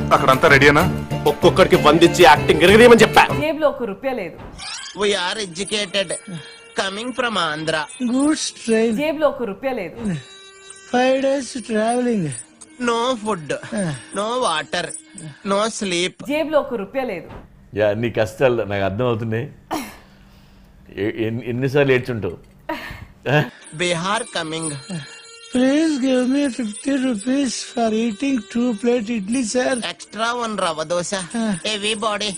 అక్కడంతా రెడీనా ఒక్కొక్కడికి వందిచ్చి యాక్టింగ్ ఎరగదేమని చెప్పా జేబులో ఒక రూపాయ లేదు we are educated coming from Andhra goods train జేబులో ఒక రూపాయ లేదు five days travelling no food no water no sleep జేబులో ఒక రూపాయ లేదు యా నీ కష్టాలు నాకు అర్థం అవుతున్నాయి ఎ- ఎన్ని- ఎన్నిసార్లు ఏడ్చుంటావు Bihar coming please give me fifty rupees for eating two plate idli sir extra one rava dosa heavy body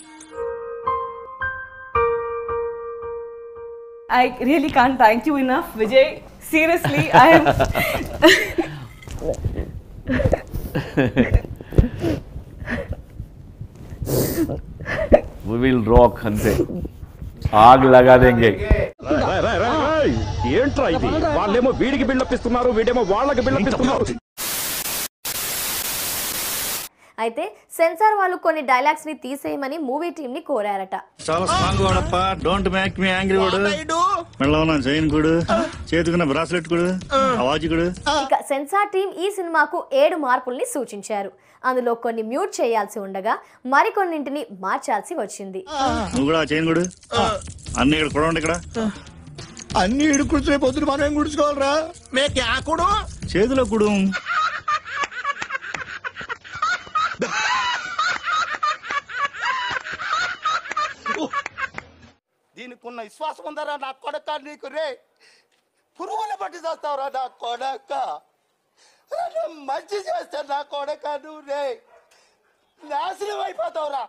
I really can't thank you enough Vijay seriously I'm will rock అంతే ఆగ్ లగా దేంగే ఏంట్రా ఇది వాళ్ళేమో వీడికి బిల్డప్ ఇస్తున్నారు వీడేమో వాళ్ళకి బిల్డప్ ఇస్తున్నారు అయితే సెన్సార్ వాళ్ళు కొన్ని డైలాగ్స్ ని తీసేయమని మూవీ టీం ని కోరారట చాలా స్ట్రాంగ్ వాడప్ప డోంట్ మేక్ మీ యాంగ్రీ వాడు మెడలో ఉన్న చైన్ కూడా చేతుకున్న బ్రాస్లెట్ కూడా ఆ వాచ్ కూడా ఇక సెన్సార్ టీం ఈ సినిమాకు ఏడు మార్పుల్ని సూచించారు అందులో కొన్ని మ్యూట్ చేయాల్సి ఉండగా మరికొన్నింటిని మార్చాల్సి వచ్చింది నువ్వు కూడా ఆ చైన్ కూడా అన్ని ఇక్కడ కూడా ఇక్కడ అన్ని ఇడు కూర్చునే పొద్దున మనం ఏం కూర్చుకోవాలరా మే క్యా కుడు చేతిలో కూడా దీనికి ఉన్న విశ్వాసం ఉందరా నా కొడక నీకు రే పురుగుల పట్టి చేస్తావురా నా కొడక రా, నా మంచి చేస్తే నా కొడక నువ్వు రే నాశనం అయిపోతావురా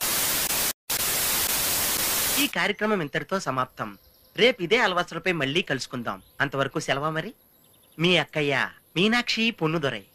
ఈ కార్యక్రమం ఇంతటితో సమాప్తం రేపు ఇదే అలవాసులపై మళ్ళీ కలుసుకుందాం అంతవరకు సెలవా మరి మీ అక్కయ్య మీనాక్షి పొన్నుదొరై